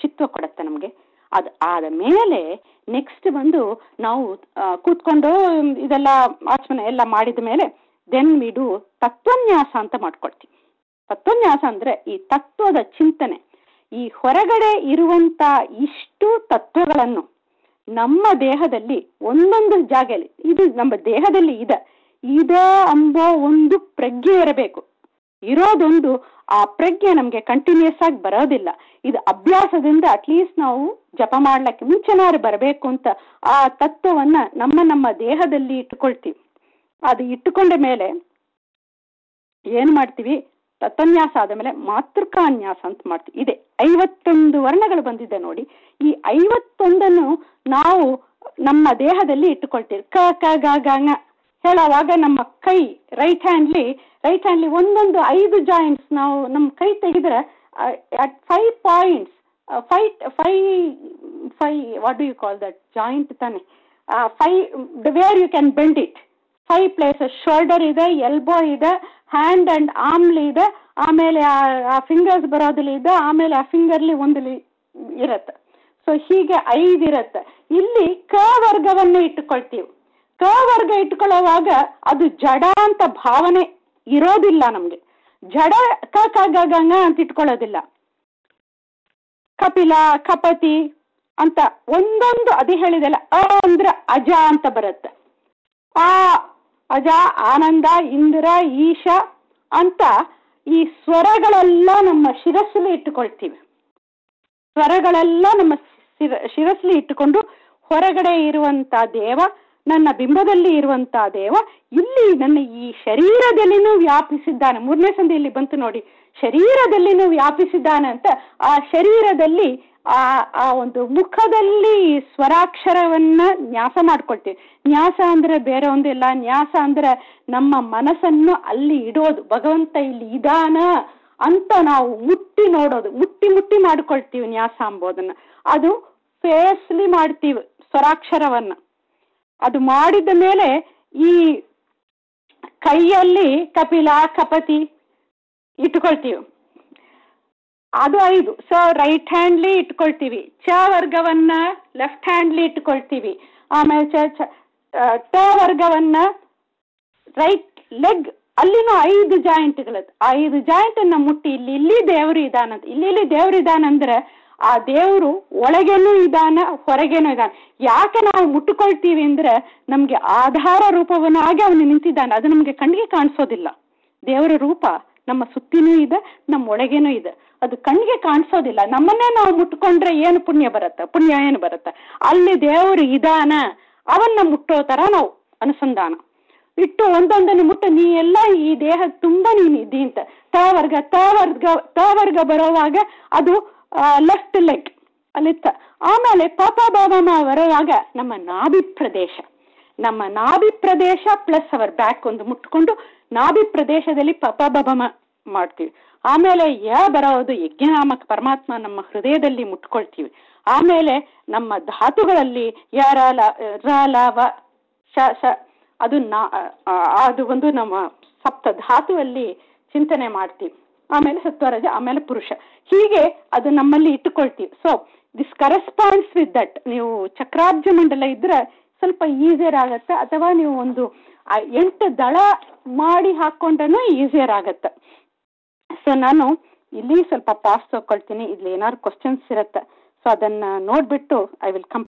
ಶುಚಿತ್ವ ಕೊಡುತ್ತೆ ನಮಗೆ ಅದು ಆದ ಮೇಲೆ ನೆಕ್ಸ್ಟ್ ಬಂದು ನಾವು ಕೂತ್ಕೊಂಡು ಇದೆಲ್ಲ ಆಚಮನ ಎಲ್ಲ ಮಾಡಿದ ಮೇಲೆ ದೆನ್ ವಿಡು ತತ್ವನ್ಯಾಸ ಅಂತ ಮಾಡ್ಕೊಳ್ತೀವಿ ತತ್ವನ್ಯಾಸ ಅಂದರೆ ಈ ತತ್ವದ ಚಿಂತನೆ ಈ ಹೊರಗಡೆ ಇರುವಂಥ ಇಷ್ಟು ತತ್ವಗಳನ್ನು ನಮ್ಮ ದೇಹದಲ್ಲಿ ಒಂದೊಂದು ಜಾಗದಲ್ಲಿ ಇದು ನಮ್ಮ ದೇಹದಲ್ಲಿ ಇದೆ ಇದ ಅಂಬೋ ಒಂದು ಪ್ರಜ್ಞೆ ಇರಬೇಕು ಇರೋದೊಂದು ಆ ಪ್ರಜ್ಞೆ ನಮಗೆ ಕಂಟಿನ್ಯೂಸ್ ಆಗಿ ಬರೋದಿಲ್ಲ ಇದು ಅಭ್ಯಾಸದಿಂದ ಅಟ್ಲೀಸ್ಟ್ ನಾವು ಜಪ ಮಾಡ್ಲಿಕ್ಕೆ ಮುಂಚೆನಾರು ಬರಬೇಕು ಅಂತ ಆ ತತ್ವವನ್ನು ನಮ್ಮ ನಮ್ಮ ದೇಹದಲ್ಲಿ ಇಟ್ಟುಕೊಳ್ತೀವಿ ಅದು ಇಟ್ಟುಕೊಂಡ ಮೇಲೆ ಏನು ಮಾಡ್ತೀವಿ ತತ್ವನ್ಯಾಸ ಆದ ಮೇಲೆ ಮಾತೃಕಾನ್ಯಾಸ ಅಂತ ಮಾಡ್ತೀವಿ ಇದೆ ಐವತ್ತೊಂದು ವರ್ಣಗಳು ಬಂದಿದೆ ನೋಡಿ ಈ ಐವತ್ತೊಂದನ್ನು ನಾವು ನಮ್ಮ ದೇಹದಲ್ಲಿ ಇಟ್ಟುಕೊಳ್ತೀವಿ ಕ ಕ ಗ ಗ ಂಗ ಹೇಳುವಾಗ ನಮ್ಮ ಕೈ ರೈಟ್ ಹ್ಯಾಂಡ್ಲಿ ರೈಟ್ ಹ್ಯಾಂಡ್ಲಿ ಒಂದೊಂದು ಐದು ಜಾಯಿಂಟ್ಸ್ ನಾವು ನಮ್ಮ ಕೈ ತೆಗೆದ್ರೆ at five points five five five what do you call that joint ತಾನೆ five the where you can bend it five places shoulder ಇದೆ ಎಲ್ಬೋ ಇದೆ ಹ್ಯಾಂಡ್ ಅಂಡ್ ಆರ್ಮ್ಲಿ ಇದೆ ಆಮೇಲೆ ಆ ಫಿಂಗರ್ಸ್ ಬರೋದಲ್ಲಿ ಇದೆ ಆಮೇಲೆ ಆ ಫಿಂಗರ್ಲಿ ಒಂದು ಇರುತ್ತೆ ಸೊ ಹೀಗೆ ಐದು ಇರುತ್ತೆ ಇಲ್ಲಿ ಕ ವರ್ಗವನ್ನೇ ಇಟ್ಟುಕೊಳ್ತೀವಿ ಕ ವರ್ಗ ಇಟ್ಕೊಳ್ಳೋವಾಗ ಅದು ಜಡ ಅಂತ ಭಾವನೆ ಇರೋದಿಲ್ಲ ನಮಗೆ ಜಡ ಕ ಕ ಗ ಗ ಂಗ ಅಂತ ಇಟ್ಕೊಳ್ಳೋದಿಲ್ಲ ಕಪಿಲ ಕಪತಿ ಅಂತ ಒಂದೊಂದು ಅದೇ ಹೇಳಿದೆಲ್ಲ ಅ ಅಂದ್ರೆ ಅಜ ಅಂತ ಬರುತ್ತೆ ಆ ಅಜ ಆನಂದ ಇಂದ್ರ ಈಶ ಅಂತ ಈ ಸ್ವರಗಳೆಲ್ಲ ನಮ್ಮ ಶಿರಸ್ಸಲ್ಲಿ ಇಟ್ಟುಕೊಳ್ತೀವಿ ಸ್ವರಗಳೆಲ್ಲ ನಮ್ಮ ಶಿರ ಶಿರಸ್ಸಲ್ಲಿ ಇಟ್ಟುಕೊಂಡು ಹೊರಗಡೆ ಇರುವಂಥ ದೇವ ನನ್ನ ಬಿಂಬದಲ್ಲಿ ಇರುವಂಥ ದೇವ ಇಲ್ಲಿ ನನ್ನ ಈ ಶರೀರದಲ್ಲಿನೂ ವ್ಯಾಪಿಸಿದ್ದಾನೆ ಮೂರನೇ ಸಂಧಿಯಲ್ಲಿ ಬಂತು ನೋಡಿ ಶರೀರದಲ್ಲಿನೂ ವ್ಯಾಪಿಸಿದ್ದಾನೆ ಅಂತ ಆ ಶರೀರದಲ್ಲಿ ಆ ಆ ಒಂದು ಮುಖದಲ್ಲಿ ಸ್ವರಾಕ್ಷರವನ್ನ ನ್ಯಾಸ ಮಾಡ್ಕೊಳ್ತೀವಿ ನ್ಯಾಸ ಅಂದ್ರೆ ಬೇರೆ ಒಂದಿಲ್ಲ ನ್ಯಾಸ ಅಂದ್ರೆ ನಮ್ಮ ಮನಸ್ಸನ್ನು ಅಲ್ಲಿ ಇಡೋದು ಭಗವಂತ ಇಲ್ಲಿ ಇದಾನ ಅಂತ ನಾವು ಮುಟ್ಟಿ ನೋಡೋದು ಮುಟ್ಟಿ ಮುಟ್ಟಿ ಮಾಡ್ಕೊಳ್ತೀವಿ ನ್ಯಾಸ ಅಂಬೋದನ್ನ ಅದು ಫೇಸ್ಲಿ ಮಾಡ್ತೀವಿ ಸ್ವರಾಕ್ಷರವನ್ನ ಅದು ಮಾಡಿದ ಮೇಲೆ ಈ ಕೈಯಲ್ಲಿ ಕಪಿಲ ಕಪತಿ ಇಟ್ಕೊಳ್ತೀವಿ ಅದು ಐದು ಸೊ ರೈಟ್ ಹ್ಯಾಂಡ್ಲಿ ಇಟ್ಕೊಳ್ತೀವಿ ಚ ವರ್ಗವನ್ನ ಲೆಫ್ಟ್ ಹ್ಯಾಂಡ್ಲಿ ಇಟ್ಕೊಳ್ತೀವಿ ಆಮೇಲೆ ಚ ಚ ಟ ವರ್ಗವನ್ನ ರೈಟ್ ಲೆಗ್ ಅಲ್ಲಿನೂ ಐದು ಜಾಯಿಂಟ್ಗಳದ್ದು ಐದು ಜಾಯಿಂಟನ್ನು ಮುಟ್ಟಿ ಇಲ್ಲಿ ಇಲ್ಲಿ ದೇವರು ಇದಾನಂತ ಇಲ್ಲಿ ಇಲ್ಲಿ ದೇವರು ಇದಾನಂದ್ರೆ ಆ ದೇವರು ಒಳಗೇನೂ ಇದಾನ ಹೊರಗೇನೂ ಇದ್ದಾನೆ ಯಾಕೆ ನಾವು ಮುಟ್ಟುಕೊಳ್ತೀವಿ ಅಂದ್ರೆ ನಮಗೆ ಆಧಾರ ರೂಪವನ್ನಾಗಿ ಅವನು ನಿಂತಿದ್ದಾನೆ ಅದು ನಮಗೆ ಕಣ್ಣಿಗೆ ಕಾಣಿಸೋದಿಲ್ಲ ದೇವರ ರೂಪ ನಮ್ಮ ಸುತ್ತಿನೂ ಇದೆ ನಮ್ಮ ಒಳಗೇನೂ ಇದೆ ಅದು ಕಣ್ಣಿಗೆ ಕಾಣಿಸೋದಿಲ್ಲ ನಮ್ಮನ್ನೇ ನಾವು ಮುಟ್ಕೊಂಡ್ರೆ ಏನು ಪುಣ್ಯ ಬರುತ್ತೆ ಪುಣ್ಯ ಏನು ಬರುತ್ತೆ ಅಲ್ಲಿ ದೇವರು ಇದಾನ ಅವನ್ನ ಮುಟ್ಟೋ ಥರ ನಾವು ಅನುಸಂಧಾನ ಇಟ್ಟು ಒಂದೊಂದನ್ನು ಮುಟ್ಟ ನೀ ಎಲ್ಲ ಈ ದೇಹ ತುಂಬ ನೀನು ಇದ್ದಿ ಅಂತ ತ ವರ್ಗ ತ ವರ್ಗ ತ ವರ್ಗ ಬರೋವಾಗ ಅದು ಲೆಫ್ಟ್ ಲೆಗ್ ಅಲ್ಲಿತ್ತ ಆಮೇಲೆ ಪಾಪ ಬಾಬಾಮ ಬರುವಾಗ ನಮ್ಮ ನಾಭಿ ಪ್ರದೇಶ ನಮ್ಮ ನಾಭಿ ಪ್ರದೇಶ ಪ್ಲಸ್ ಅವರ್ ಬ್ಯಾಕ್ ಒಂದು ಮುಟ್ಕೊಂಡು ನಾಭಿ ಪ್ರದೇಶದಲ್ಲಿ ಪಾಪ ಬಾಬಾಮ ಮಾಡ್ತೀವಿ ಆಮೇಲೆ ಯ ಬರೋದು ಯಜ್ಞನಾಮಕ ಪರಮಾತ್ಮ ನಮ್ಮ ಹೃದಯದಲ್ಲಿ ಮುಟ್ಕೊಳ್ತೀವಿ ಆಮೇಲೆ ನಮ್ಮ ಧಾತುಗಳಲ್ಲಿ ಯ ರ ಲ ರ ಲ ವ ಶ ಶ ಅದು ನಾ ಅದು ಒಂದು ನಮ್ಮ ಸಪ್ತ ಧಾತುವಲ್ಲಿ ಚಿಂತನೆ ಮಾಡ್ತೀವಿ ಆಮೇಲೆ ಸತ್ವರಜ ಆಮೇಲೆ ಪುರುಷ ಹೀಗೆ ಅದು ನಮ್ಮಲ್ಲಿ ಇಟ್ಟುಕೊಳ್ತೀವಿ so this corresponds with that ನೀವು ಚಕ್ರಾಬ್ಜ ಮಂಡಲ ಇದ್ರೆ ಸ್ವಲ್ಪ ಈಸಿಯರ್ ಆಗತ್ತೆ ಅಥವಾ ನೀವು ಒಂದು ಎಂಟು ದಳ ಮಾಡಿ ಹಾಕ್ಕೊಂಡ್ರೂ ಈಸಿಯರ್ ಆಗತ್ತೆ ಸೊ ನಾನು ಇಲ್ಲಿ ಸ್ವಲ್ಪ ಪಾಸ್ ತಗೊಳ್ತೀನಿ ಇಲ್ಲಿ ಏನಾದ್ರು ಕ್ವಶನ್ಸ್ ಇರುತ್ತೆ ಸೊ ಅದನ್ನು ನೋಡಿಬಿಟ್ಟು ಐ ವಿಲ್ ಕಮ್